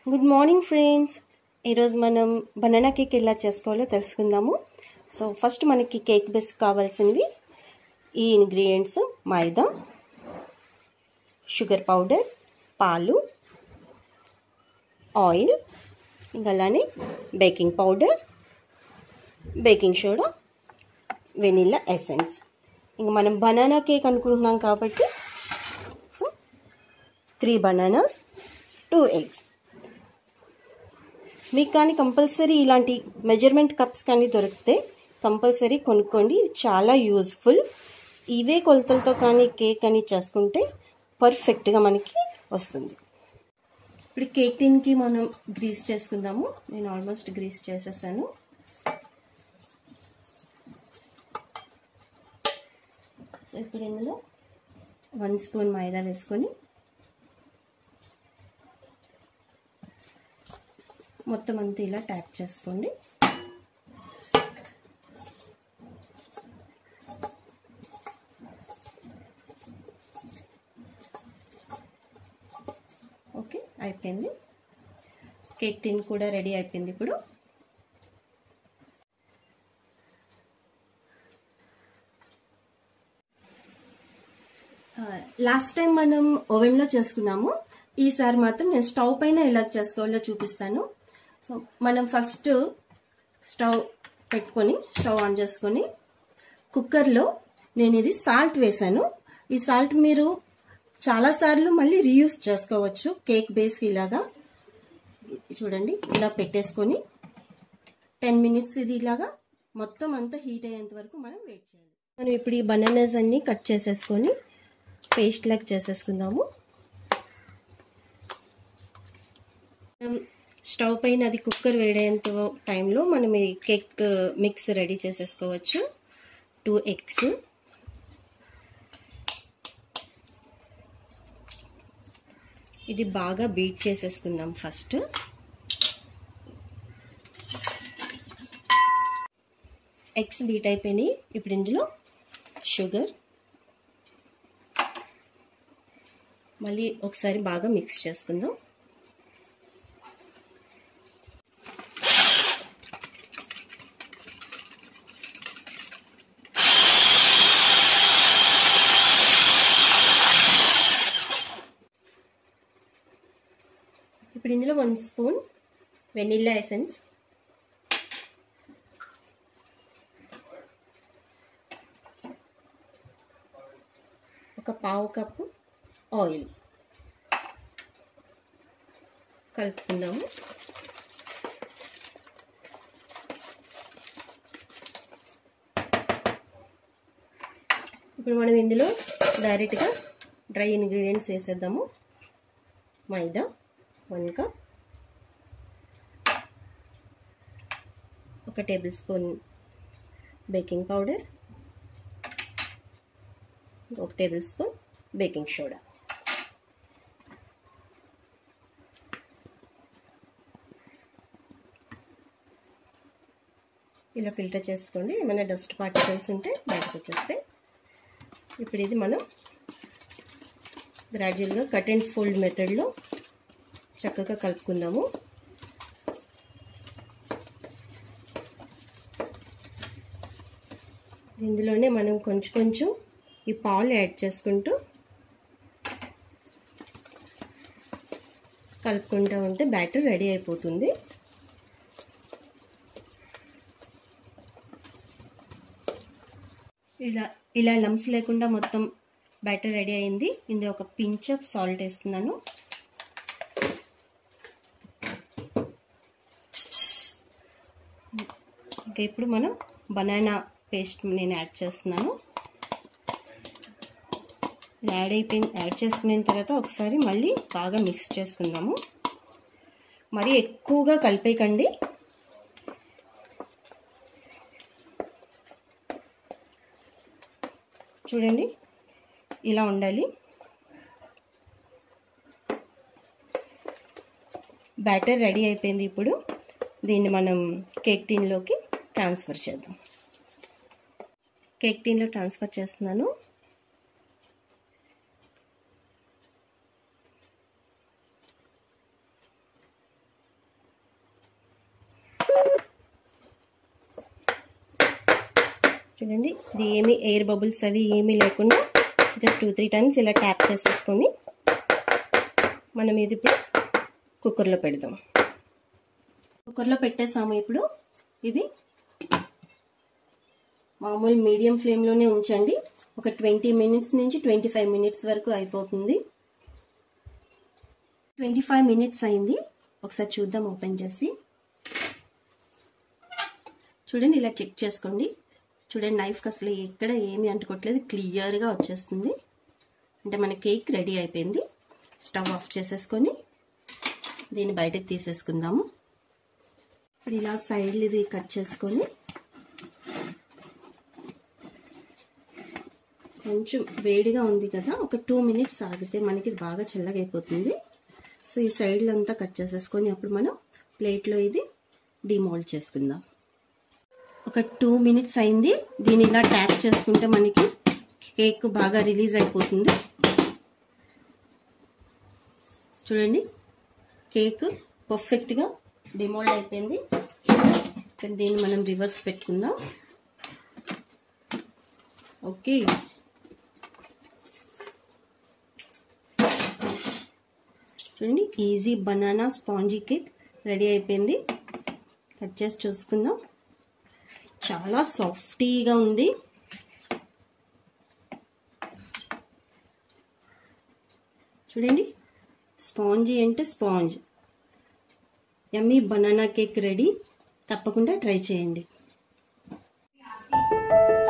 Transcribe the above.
good morning friends ఈరోజు మనం banana cake ఎలా చేసుకోవాలో తెలుసుకుందాము సో ఫస్ట్ మనకి కేక్ బేస్ కావాల్సినవి ఈ ఇంగ్రీడియంట్స్ మైదా షుగర్ పౌడర్ పాలు ఆయిల్ ఇంకా అలానే baking powder baking soda vanilla essence ఇంకా మనం బనానా కేక్ అనుకుంటున్నాం కాబట్టి so three bananas two eggs మీకు కానీ కంపల్సరీ ఇలాంటి మెజర్మెంట్ కప్స్ కానీ దొరికితే కంపల్సరీ కొనుక్కోండి చాలా యూజ్ఫుల్ ఇవే కొలతలతో కానీ కేక్ అని చేసుకుంటే పర్ఫెక్ట్గా మనకి వస్తుంది ఇప్పుడు కేక్ టిన్కి మనం గ్రీస్ చేసుకుందాము నేను ఆల్మోస్ట్ గ్రీస్ చేసేసాను సో ఇప్పుడు ఇందులో వన్ స్పూన్ మైదా వేసుకొని మొత్తం అంతా ఇలా ట్యాప్ చేసుకోండి ఓకే అయిపోయింది కేక్ టిన్ కూడా రెడీ అయిపోయింది ఇప్పుడు లాస్ట్ టైం మనం ఓవెన్లో చేసుకున్నాము ఈసారి మాత్రం నేను స్టవ్ పైన ఎలా చేసుకోవాలో చూపిస్తాను సో మనం ఫస్ట్ స్టవ్ పెట్టుకొని స్టవ్ ఆన్ చేసుకొని కుక్కర్లో నేను ఇది సాల్ట్ వేసాను ఈ సాల్ట్ మీరు చాలాసార్లు మళ్ళీ రీయూస్ చేసుకోవచ్చు కేక్ బేస్కి ఇలాగా చూడండి ఇలా పెట్టేసుకొని టెన్ మినిట్స్ ఇది ఇలాగా మొత్తం అంతా హీట్ అయ్యేంత వరకు మనం వెయిట్ చేయాలి మనం ఇప్పుడు ఈ బనానాస్ అన్ని కట్ చేసేసుకొని పేస్ట్ లాగా చేసేసుకుందాము స్టవ్ పైన అది కుక్కర్ వేడేంత టైంలో మనం ఈ కేక్ మిక్స్ రెడీ చేసేసుకోవచ్చు టూ ఎగ్స్ ఇది బాగా బీట్ చేసేసుకుందాం ఫస్ట్ ఎగ్స్ బీట్ అయిపోయినాయి ఇప్పుడు ఇందులో షుగర్ మళ్ళీ ఒకసారి బాగా మిక్స్ చేసుకుందాం ఇప్పుడు ఇందులో వన్ స్పూన్ వెనిల్లా ఎసెన్స్ ఒక పావు కప్పు ఆయిల్ కలుపుకుందాము ఇప్పుడు మనం ఇందులో డైరెక్ట్గా డ్రై ఇంగ్రీడియంట్స్ వేసేద్దాము మైదా వన్ కప్ ఒక టేబుల్ స్పూన్ బేకింగ్ పౌడర్ ఒక టేబుల్ స్పూన్ బేకింగ్ సోడా ఇలా ఫిల్టర్ చేసుకోండి ఏమైనా డస్ట్ పార్టికల్స్ ఉంటే బయటకు వచ్చేస్తే ఇప్పుడు ఇది మనం గ్రాడ్యువల్గా కట్ అండ్ ఫోల్డ్ మెథడ్లో చక్కగా కలుపుకుందాము ఇందులోనే మనం కొంచెం కొంచెం ఈ పాలు యాడ్ చేసుకుంటూ కలుపుకుంటూ ఉంటే బ్యాటర్ రెడీ అయిపోతుంది ఇలా ఇలా లంప్స్ లేకుండా మొత్తం బ్యాటర్ రెడీ అయింది ఇందులో ఒక పించ్ ఆఫ్ సాల్ట్ వేస్తున్నాను ఇంకా ఇప్పుడు మనం బనానా పేస్ట్ నేను యాడ్ చేస్తున్నాను యాడ్ అయిపోయిన యాడ్ చేసుకున్న తర్వాత ఒకసారి మళ్ళీ బాగా మిక్స్ చేసుకుందాము మరీ ఎక్కువగా కలిపేయకండి చూడండి ఇలా ఉండాలి బ్యాటర్ రెడీ అయిపోయింది ఇప్పుడు దీన్ని మనం కేక్ టీన్లోకి ట్రాన్స్ఫర్ చేద్దాం కేక్ టీన్లో ట్రాన్స్ఫర్ చేస్తున్నాను చూడండి ఇది ఏమి ఎయిర్ బబుల్స్ అవి ఏమీ లేకుండా జస్ట్ టూ త్రీ టైమ్స్ ఇలా ట్యాప్ చేసేసుకొని మనం ఇది ఇప్పుడు కుక్కర్లో పెడదాం కుక్కర్లో పెట్టేసాము ఇప్పుడు ఇది మామూలు మీడియం ఫ్లేమ్లోనే ఉంచండి ఒక ట్వంటీ మినిట్స్ నుంచి ట్వంటీ ఫైవ్ మినిట్స్ వరకు అయిపోతుంది ట్వంటీ ఫైవ్ మినిట్స్ అయింది ఒకసారి చూద్దాం ఓపెన్ చేసి చూడండి ఇలా చెక్ చేసుకోండి చూడండి నైఫ్కి అసలు ఎక్కడ ఏమి అంటుకోవట్లేదు క్లియర్గా వచ్చేస్తుంది అంటే మన కేక్ రెడీ అయిపోయింది స్టవ్ ఆఫ్ చేసేసుకొని దీన్ని బయటకు తీసేసుకుందాము ఇప్పుడు ఇలా సైడ్లు ఇది కట్ చేసుకొని కొంచెం వేడిగా ఉంది కదా ఒక టూ మినిట్స్ ఆగితే మనకి బాగా చల్లగా అయిపోతుంది సో ఈ సైడ్లు అంతా కట్ చేసేసుకొని అప్పుడు మనం ప్లేట్లో ఇది డిమోల్డ్ చేసుకుందాం ఒక టూ మినిట్స్ అయింది దీన్ని ఇలా ట్యాప్ చేసుకుంటే మనకి కేక్ బాగా రిలీజ్ అయిపోతుంది చూడండి కేక్ పర్ఫెక్ట్గా డిమోల్డ్ అయిపోయింది దీన్ని మనం రివర్స్ పెట్టుకుందాం ఓకే చూడండి easy banana spongy cake ready అయిపోయింది కట్ చేసి చూసుకుందాం చాలా సాఫ్టీగా ఉంది చూడండి స్పాంజీ అంటే sponge yummy banana cake ready తప్పకుండా ట్రై చేయండి